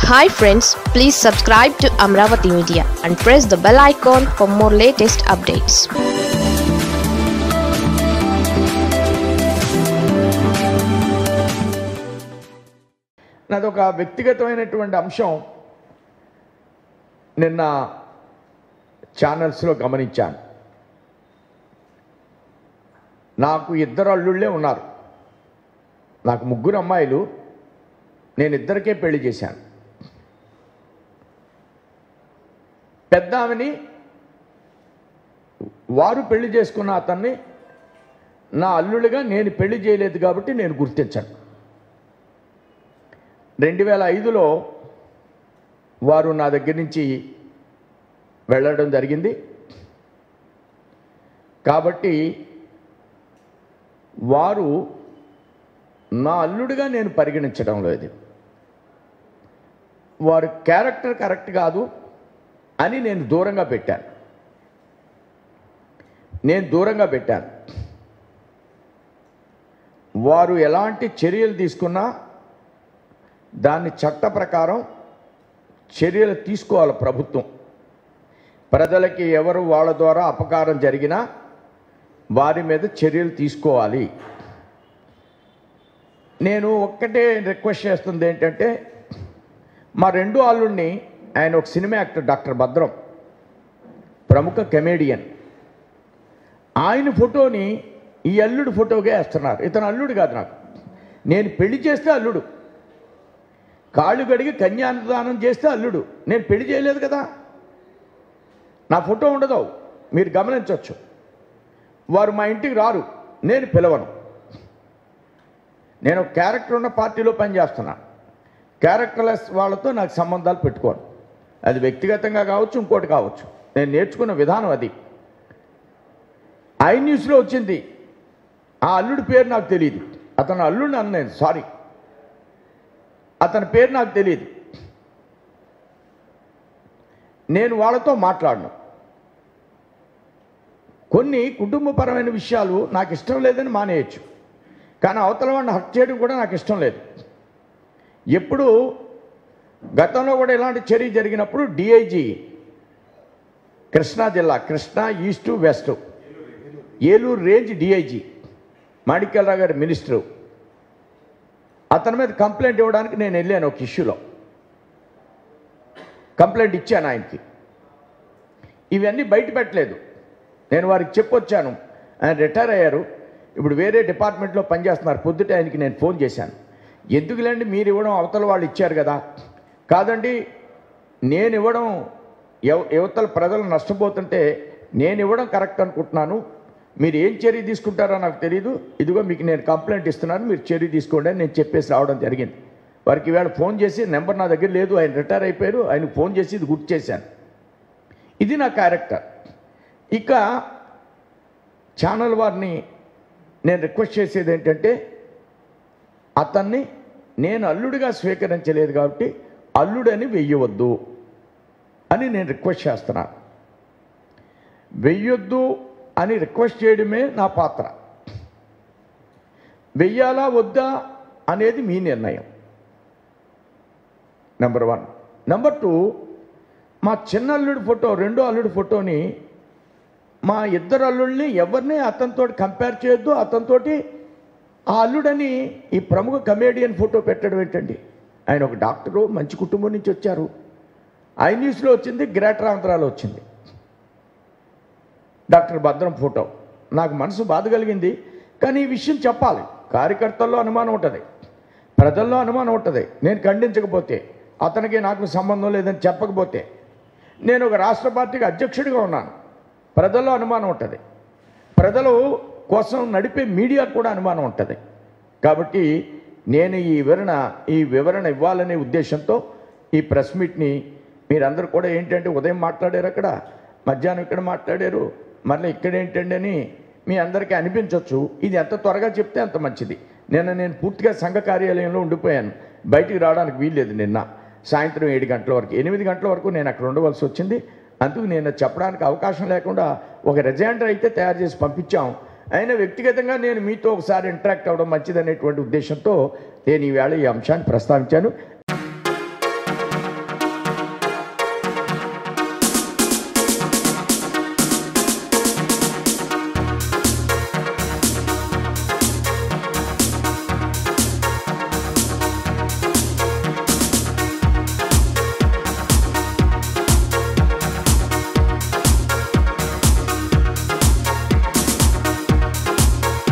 hi friends please subscribe to Amaravati media and press the bell icon for more latest updates నాదొక వ్యక్తిగతమైనటువంటి అంశం నిన్న ఛానల్స్లో గమనించాను నాకు ఇద్దరు అల్లుళ్ళే ఉన్నారు నాకు ముగ్గురు అమ్మాయిలు నేను ఇద్దరికే పెళ్లి చేశాను పెద్ద ఆమెని వారు పెళ్లి చేసుకున్న అతన్ని నా అల్లుడిగా నేను పెళ్లి చేయలేదు కాబట్టి నేను గుర్తించాను రెండు వేల ఐదులో వారు నా దగ్గర నుంచి వెళ్ళడం జరిగింది కాబట్టి వారు నా అల్లుడిగా నేను పరిగణించడం లేదు వారి క్యారెక్టర్ కరెక్ట్ కాదు అని నేను దూరంగా పెట్టాను నేను దూరంగా పెట్టాను వారు ఎలాంటి చర్యలు తీసుకున్నా దాన్ని చట్ట ప్రకారం చర్యలు తీసుకోవాలి ప్రభుత్వం ప్రజలకి ఎవరు వాళ్ళ ద్వారా అపకారం జరిగినా వారి మీద చర్యలు తీసుకోవాలి నేను ఒక్కటే రిక్వెస్ట్ చేస్తుంది ఏంటంటే మా రెండు అల్లుడిని ఆయన ఒక సినిమా యాక్టర్ డాక్టర్ భద్రం ప్రముఖ కమేడియన్ ఆయన ఫోటోని ఈ అల్లుడు ఫోటోగా వేస్తున్నారు ఇతను అల్లుడు కాదు నాకు నేను పెళ్లి చేస్తే అల్లుడు కాళ్ళు కడిగి కన్యాదానం చేస్తే అల్లుడు నేను పెళ్లి చేయలేదు కదా నా ఫోటో ఉండదు మీరు గమనించవచ్చు వారు మా ఇంటికి రారు నేను పిలవను నేను ఒక క్యారెక్టర్ ఉన్న పార్టీలో పనిచేస్తున్నా క్యారెక్టర్లెస్ వాళ్ళతో నాకు సంబంధాలు పెట్టుకోను అది వ్యక్తిగతంగా కావచ్చు ఇంకోటి కావచ్చు నేను నేర్చుకున్న విధానం అది ఐ న్యూస్లో వచ్చింది ఆ అల్లుడి పేరు నాకు తెలియదు అతను అల్లుడిని అన్న నేను సారీ అతని పేరు నాకు తెలియదు నేను వాళ్ళతో మాట్లాడను కొన్ని కుటుంబపరమైన విషయాలు నాకు ఇష్టం లేదని మానేయచ్చు కానీ అవతల వాడిని హక్ చేయడం కూడా నాకు ఇష్టం లేదు ఎప్పుడు గతంలో కూడా ఇలాంటి చర్య జరిగినప్పుడు డిఐజీ కృష్ణా జిల్లా Krishna east west Eluru range DIG Manikyalarao గారి మినిస్టరు అతని మీద కంప్లైంట్ ఇవ్వడానికి నేను వెళ్ళాను ఒక ఇష్యూలో కంప్లైంట్ ఇచ్చాను ఆయనకి ఇవన్నీ బయట పెట్టలేదు నేను వారికి చెప్పొచ్చాను ఆయన రిటైర్ అయ్యారు ఇప్పుడు వేరే డిపార్ట్మెంట్లో పనిచేస్తున్నారు పొద్దుట ఆయనకి నేను ఫోన్ చేశాను ఎందుకులేండి మీరు ఇవ్వడం అవతల వాళ్ళు ఇచ్చారు కదా కాదండి నేను ఇవ్వడం ఎవ యువతల ప్రజలు నష్టపోతుంటే నేను ఇవ్వడం కరెక్ట్ అనుకుంటున్నాను మీరు ఏం చర్య తీసుకుంటారో నాకు తెలియదు ఇదిగో మీకు నేను కంప్లైంట్ ఇస్తున్నాను మీరు చర్య తీసుకోండి అని నేను చెప్పేసి రావడం జరిగింది వారికి ఈవేళ ఫోన్ చేసి నెంబర్ నా దగ్గర లేదు ఆయన రిటైర్ అయిపోయారు ఆయన ఫోన్ చేసి ఇది గుర్తు చేశాను ఇది నా క్యారెక్టర్ ఇక ఛానల్ వారిని నేను రిక్వెస్ట్ చేసేది ఏంటంటే అతన్ని నేను అల్లుడిగా స్వీకరించలేదు కాబట్టి అల్లుడని వెయ్యవద్దు అని నేను రిక్వెస్ట్ చేస్తున్నాను వెయ్యొద్దు అని రిక్వెస్ట్ చేయడమే నా పాత్ర వెయ్యాలా వద్దా అనేది మీ నిర్ణయం నెంబర్ వన్ నెంబర్ టూ మా చిన్న అల్లుడి ఫోటో రెండో అల్లుడి ఫోటోని మా ఇద్దరు అల్లుడిని ఎవరిని అతనితో కంపేర్ చేయొద్దు అతనితోటి ఆ అల్లుడని ఈ ప్రముఖ కమేడియన్ ఫోటో పెట్టడం ఏంటండి ఆయన ఒక డాక్టరు మంచి కుటుంబం నుంచి వచ్చారు ఐ న్యూస్లో వచ్చింది గ్రేటర్ ఆంధ్రాలో వచ్చింది డాక్టర్ భద్రం ఫోటో నాకు మనసు బాధ కలిగింది కానీ ఈ విషయం చెప్పాలి కార్యకర్తల్లో అనుమానం ఉంటుంది ప్రజల్లో అనుమానం ఉంటుంది నేను ఖండించకపోతే అతనికి నాకు సంబంధం లేదని చెప్పకపోతే నేను ఒక రాష్ట్ర పార్టీకి అధ్యక్షుడిగా ఉన్నాను ప్రజల్లో అనుమానం ఉంటుంది ప్రజలు కోసం నడిపే మీడియా కూడా అనుమానం ఉంటుంది కాబట్టి నేను ఈ వివరణ ఈ వివరణ ఇవ్వాలనే ఉద్దేశంతో ఈ ప్రెస్ మీట్ని మీరందరూ కూడా ఏంటంటే ఉదయం మాట్లాడారు అక్కడ మధ్యాహ్నం ఇక్కడ మాట్లాడారు మళ్ళీ ఇక్కడ ఏంటండి అని మీ అందరికీ అనిపించవచ్చు ఇది ఎంత త్వరగా చెప్తే అంత మంచిది నిన్న నేను పూర్తిగా సంఘ కార్యాలయంలో ఉండిపోయాను బయటికి రావడానికి వీల్లేదు నిన్న సాయంత్రం ఏడు గంటల వరకు ఎనిమిది గంటల వరకు నేను అక్కడ ఉండవలసి వచ్చింది అందుకు నేను చెప్పడానికి అవకాశం లేకుండా ఒక రిజైండర్ అయితే తయారు చేసి పంపించాం అయినా వ్యక్తిగతంగా నేను మీతో ఒకసారి ఇంటరాక్ట్ అవ్వడం మంచిదనేటువంటి ఉద్దేశంతో నేను ఈవేళ ఈ అంశాన్ని ప్రస్తావించాను